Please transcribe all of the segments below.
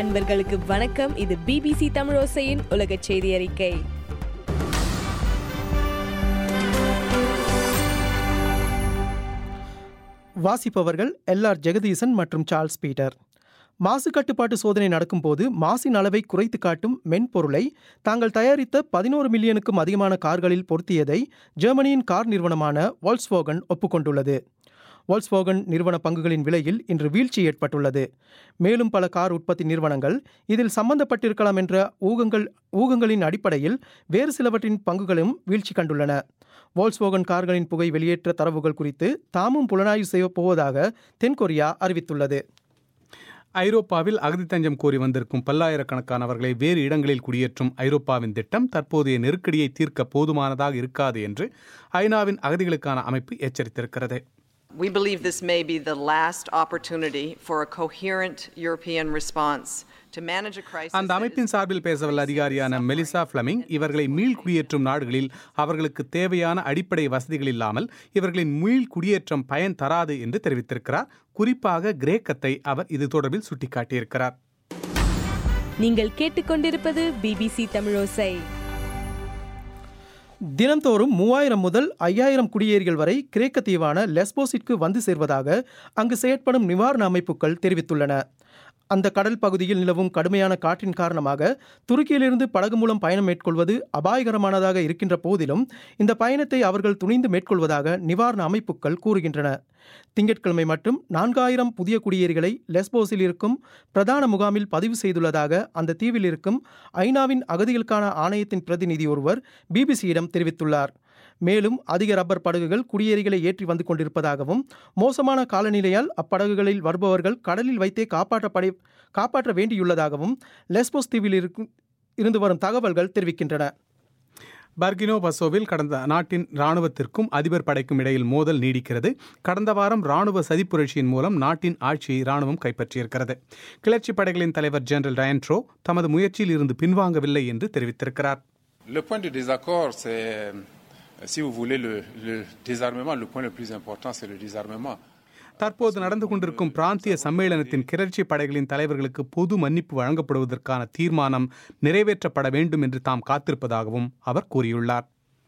நண்பர்களுக்கு வணக்கம் இது பிபிசி தமிழோசையின் உலக செய்தி அறிக்கை வாசிப்பவர்கள் எல்ஆர் ஜெகதீசன் மற்றும் சார்ல்ஸ் பீட்டர் மாசு கட்டுப்பாட்டு சோதனை நடக்கும்போது மாசின் அளவை குறைத்து காட்டும் மென்பொருளை தாங்கள் தயாரித்த பதினோரு மில்லியனுக்கும் அதிகமான கார்களில் பொருத்தியதை ஜெர்மனியின் கார் நிறுவனமான வால்ஸ்வோகன் ஒப்புக்கொண்டுள்ளது வால்ஸ்வோகன் நிறுவன பங்குகளின் விலையில் இன்று வீழ்ச்சி ஏற்பட்டுள்ளது மேலும் பல கார் உற்பத்தி நிறுவனங்கள் இதில் சம்பந்தப்பட்டிருக்கலாம் என்ற ஊகங்கள் ஊகங்களின் அடிப்படையில் வேறு சிலவற்றின் பங்குகளும் வீழ்ச்சி கண்டுள்ளன வால்ஸ்வோகன் கார்களின் புகை வெளியேற்ற தரவுகள் குறித்து தாமும் புலனாய்வு செய்யப் போவதாக தென்கொரியா அறிவித்துள்ளது ஐரோப்பாவில் அகதி தஞ்சம் கோரி வந்திருக்கும் பல்லாயிரக்கணக்கானவர்களை வேறு இடங்களில் குடியேற்றும் ஐரோப்பாவின் திட்டம் தற்போதைய நெருக்கடியை தீர்க்க போதுமானதாக இருக்காது என்று ஐநாவின் அகதிகளுக்கான அமைப்பு எச்சரித்திருக்கிறது We believe this may be the last opportunity for a coherent European response to manage a crisis. அந்த that அமைப்பின் is சார்பில் பேசவல்ல அதிகாரியான மெலிசா ஃபிளமிங் இவர்களை மீள் குடியேற்றும் நாடுகளில் அவர்களுக்கு தேவையான அடிப்படை வசதிகள் இல்லாமல் இவர்களின் மீள் குடியேற்றம் பயன் தராது என்று தெரிவித்திருக்கிறார் குறிப்பாக கிரேக்கத்தை அவர் இது தொடர்பில் சுட்டிக்காட்டியிருக்கிறார் நீங்கள் கேட்டுக்கொண்டிருப்பது பிபிசி தமிழோசை தினந்தோறும் மூவாயிரம் முதல் ஐயாயிரம் குடியேறிகள் வரை கிரேக்க தீவான லெஸ்போஸிற்கு வந்து சேர்வதாக அங்கு செயற்படும் நிவாரண அமைப்புகள் தெரிவித்துள்ளன அந்த கடல் பகுதியில் நிலவும் கடுமையான காற்றின் காரணமாக துருக்கியிலிருந்து படகு மூலம் பயணம் மேற்கொள்வது அபாயகரமானதாக இருக்கின்ற போதிலும் இந்த பயணத்தை அவர்கள் துணிந்து மேற்கொள்வதாக நிவாரண அமைப்புகள் கூறுகின்றன திங்கட்கிழமை மட்டும் நான்காயிரம் புதிய குடியேறிகளை லெஸ்போஸில் இருக்கும் பிரதான முகாமில் பதிவு செய்துள்ளதாக அந்த தீவில் இருக்கும் ஐநாவின் அகதிகளுக்கான ஆணையத்தின் பிரதிநிதி ஒருவர் பிபிசியிடம் தெரிவித்துள்ளார் மேலும் அதிக ரப்பர் படகுகள் குடியேறிகளை ஏற்றி வந்து கொண்டிருப்பதாகவும் மோசமான காலநிலையால் அப்படகுகளில் வருபவர்கள் கடலில் வைத்தே காப்பாற்றப்பட காப்பாற்ற வேண்டியுள்ளதாகவும் லெஸ்போஸ் தீவில் இருக்கும் இருந்து வரும் தகவல்கள் தெரிவிக்கின்றன பர்கினோ பசோவில் கடந்த நாட்டின் ராணுவத்திற்கும் அதிபர் படைக்கும் இடையில் மோதல் நீடிக்கிறது கடந்த வாரம் ராணுவ சதிப்புரட்சியின் மூலம் நாட்டின் ஆட்சியை ராணுவம் கைப்பற்றியிருக்கிறது கிளர்ச்சி படைகளின் தலைவர் ஜெனரல் ரயன்ட்ரோ தமது முயற்சியில் இருந்து பின்வாங்கவில்லை என்று தெரிவித்திருக்கிறார் Le point de désaccord, c'est, euh, si vous voulez, le, le désarmement. Le point le plus important, c'est le désarmement. தற்போது நடந்து கொண்டிருக்கும் பிராந்திய சம்மேளனத்தின் கிளர்ச்சி படைகளின் தலைவர்களுக்கு பொது மன்னிப்பு வழங்கப்படுவதற்கான தீர்மானம் நிறைவேற்றப்பட வேண்டும் என்று தாம் காத்திருப்பதாகவும் அவர் கூறியுள்ளார்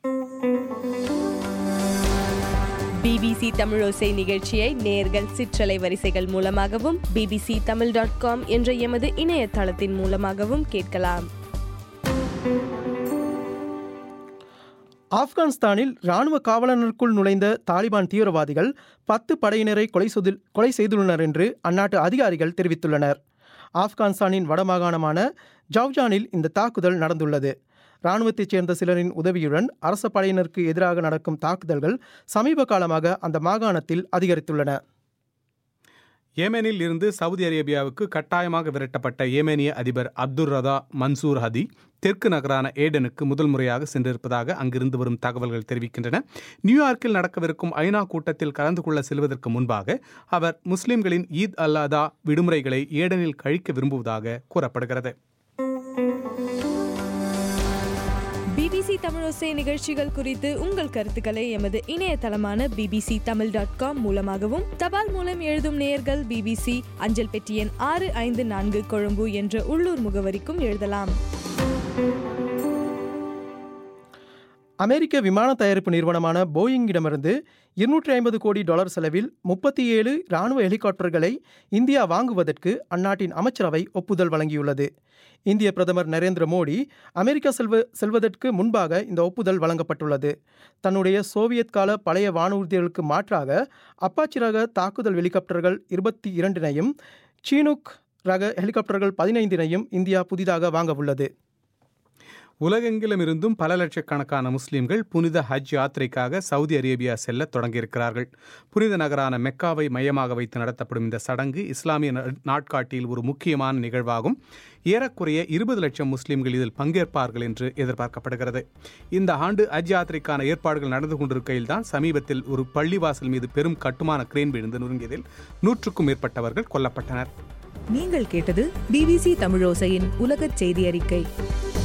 பிபிசி தமிழோசை நிகழ்ச்சியை நேர்கள் சிற்றலை வரிசைகள் மூலமாகவும் பிபிசி தமிழ் டாட் காம் என்ற எமது இணையதளத்தின் மூலமாகவும் கேட்கலாம் ஆப்கானிஸ்தானில் ராணுவ காவலனுக்குள் நுழைந்த தாலிபான் தீவிரவாதிகள் பத்து படையினரை கொலை செய்து கொலை செய்துள்ளனர் என்று அந்நாட்டு அதிகாரிகள் தெரிவித்துள்ளனர் ஆப்கானிஸ்தானின் வடமாகாணமான ஜவ்ஜானில் இந்த தாக்குதல் நடந்துள்ளது இராணுவத்தைச் சேர்ந்த சிலரின் உதவியுடன் அரச படையினருக்கு எதிராக நடக்கும் தாக்குதல்கள் சமீப காலமாக அந்த மாகாணத்தில் அதிகரித்துள்ளன ஏமனில் இருந்து சவுதி அரேபியாவுக்கு கட்டாயமாக விரட்டப்பட்ட ஏமேனிய அதிபர் அப்துல் ரதா மன்சூர் ஹதி தெற்கு நகரான ஏடனுக்கு முதல் முறையாக சென்றிருப்பதாக அங்கிருந்து வரும் தகவல்கள் தெரிவிக்கின்றன நியூயார்க்கில் நடக்கவிருக்கும் ஐநா கூட்டத்தில் கலந்து கொள்ள செல்வதற்கு முன்பாக அவர் முஸ்லிம்களின் ஈத் அல் அதா விடுமுறைகளை ஏடனில் கழிக்க விரும்புவதாக கூறப்படுகிறது பிபிசி தமிழோசை நிகழ்ச்சிகள் குறித்து உங்கள் கருத்துக்களை எமது இணையதளமான பிபிசி தமிழ் டாட் காம் மூலமாகவும் தபால் மூலம் எழுதும் நேயர்கள் பிபிசி அஞ்சல் பெட்டி எண் ஆறு ஐந்து நான்கு கொழும்பு என்ற உள்ளூர் முகவரிக்கும் எழுதலாம் அமெரிக்க விமான தயாரிப்பு நிறுவனமான போயிங்கிடமிருந்து இருநூற்றி ஐம்பது கோடி டாலர் செலவில் முப்பத்தி ஏழு இராணுவ ஹெலிகாப்டர்களை இந்தியா வாங்குவதற்கு அந்நாட்டின் அமைச்சரவை ஒப்புதல் வழங்கியுள்ளது இந்திய பிரதமர் நரேந்திர மோடி அமெரிக்கா செல்வ செல்வதற்கு முன்பாக இந்த ஒப்புதல் வழங்கப்பட்டுள்ளது தன்னுடைய சோவியத் கால பழைய வானூர்திகளுக்கு மாற்றாக அப்பாச்சி ரக தாக்குதல் ஹெலிகாப்டர்கள் இருபத்தி இரண்டினையும் சீனுக் ரக ஹெலிகாப்டர்கள் பதினைந்தினையும் இந்தியா புதிதாக வாங்கவுள்ளது உலகெங்கிலும் இருந்தும் பல லட்சக்கணக்கான முஸ்லிம்கள் புனித ஹஜ் யாத்திரைக்காக சவுதி அரேபியா செல்ல தொடங்கியிருக்கிறார்கள் புனித நகரான மெக்காவை மையமாக வைத்து நடத்தப்படும் இந்த சடங்கு இஸ்லாமிய நா- நாட்காட்டியில் ஒரு முக்கியமான நிகழ்வாகும் ஏறக்குறைய இருபது லட்சம் முஸ்லிம்கள் இதில் பங்கேற்பார்கள் என்று எதிர்பார்க்கப்படுகிறது இந்த ஆண்டு ஹஜ் யாத்திரைக்கான ஏற்பாடுகள் நடந்து கொண்டிருக்கையில் தான் சமீபத்தில் ஒரு பள்ளிவாசல் மீது பெரும் கட்டுமான கிரேன் விழுந்து நொறுங்கியதில் நூற்றுக்கும் மேற்பட்டவர்கள் கொல்லப்பட்டனர் நீங்கள் கேட்டது பிபிசி தமிழோசையின் உலகச் செய்தி அறிக்கை